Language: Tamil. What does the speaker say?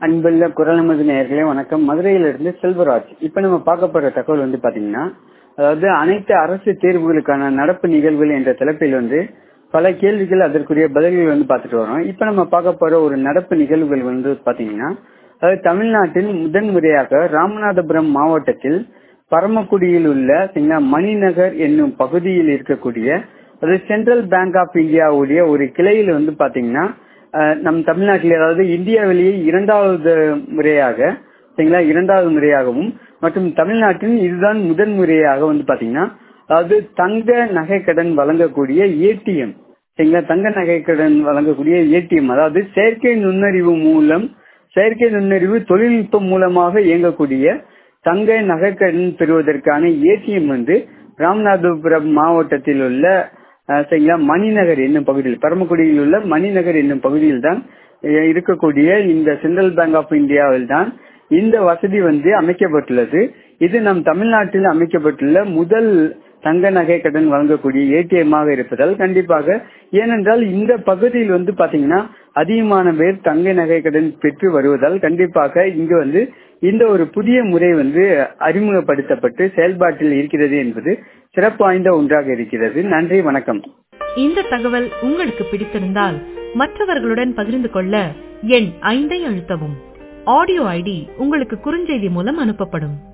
அன்புள்ள குரல் நமது நேயர்களே வணக்கம் மதுரையிலிருந்து செல்வராஜ் இப்ப நம்ம பார்க்க போற தகவல் வந்து பாத்தீங்கன்னா அதாவது அனைத்து அரசு தேர்வுகளுக்கான நடப்பு நிகழ்வுகள் என்ற தலைப்பில் வந்து பல கேள்விகள் அதற்குரிய பதில்கள் வந்து பார்த்துட்டு வரோம் இப்ப நம்ம பார்க்க போற ஒரு நடப்பு நிகழ்வுகள் வந்து பாத்தீங்கன்னா அதாவது தமிழ்நாட்டில் முதன் முறையாக ராமநாதபுரம் மாவட்டத்தில் பரமக்குடியில் உள்ள சரிங்களா, மணிநகர் என்னும் பகுதியில் இருக்கக்கூடிய அது சென்ட்ரல் பேங்க் ஆஃப் இந்தியாவுடைய ஒரு கிளையில் வந்து பாத்தீங்கன்னா அஹ், நம் தமிழ்நாட்டில் அதாவது இந்தியாவிலேயே இரண்டாவது முறையாக சரிங்களா இரண்டாவது முறையாகவும் மற்றும் தமிழ்நாட்டில் இதுதான் முதன் முறையாக வந்து பாத்தீங்கன்னா அதாவது தங்க நகை கடன் வழங்கக்கூடிய ஏடிஎம் சரிங்களா தங்க நகை கடன் வழங்கக்கூடிய ஏடிஎம் அதாவது செயற்கை நுண்ணறிவு மூலம் செயற்கை நுண்ணறிவு தொழில்நுட்பம் மூலமாக இயங்கக்கூடிய தங்க நகை கடன் பெறுவதற்கான ஏடிஎம் வந்து ராமநாதபுரம் மாவட்டத்தில் உள்ள அஹ், சரிங்களா மணிநகர் என்னும் பகுதியில் பரமக்குடியில் உள்ள மணிநகர் என்னும் பகுதியில் தான் அஹ், இருக்கக்கூடிய இந்த சென்ட்ரல் பேங்க் ஆஃப் இந்தியாவில் தான் இந்த வசதி வந்து அமைக்கப்பட்டுள்ளது இது நம் தமிழ்நாட்டில் அமைக்கப்பட்டுள்ள முதல் தங்க நகை கடன் வழங்கக்கூடிய ஏடிஎம்மாக இருப்பதால் கண்டிப்பாக ஏனென்றால் இந்த பகுதியில் வந்து பாத்தீங்கன்னா அதிகமான பேர் தங்க நகை கடன் பெற்று வருவதால் கண்டிப்பாக இங்கு வந்து இந்த ஒரு புதிய முறை வந்து அறிமுகப்படுத்தப்பட்டு செயல்பாட்டில் இருக்கிறது என்பது சிறப்பு வாய்ந்த ஒன்றாக இருக்கிறது நன்றி வணக்கம் இந்த தகவல் உங்களுக்கு பிடித்திருந்தால் மற்றவர்களுடன் பகிர்ந்து கொள்ள எண் ஐந்தை அழுத்தவும் ஆடியோ ஐடி உங்களுக்கு குறுஞ்செய்தி மூலம் அனுப்பப்படும்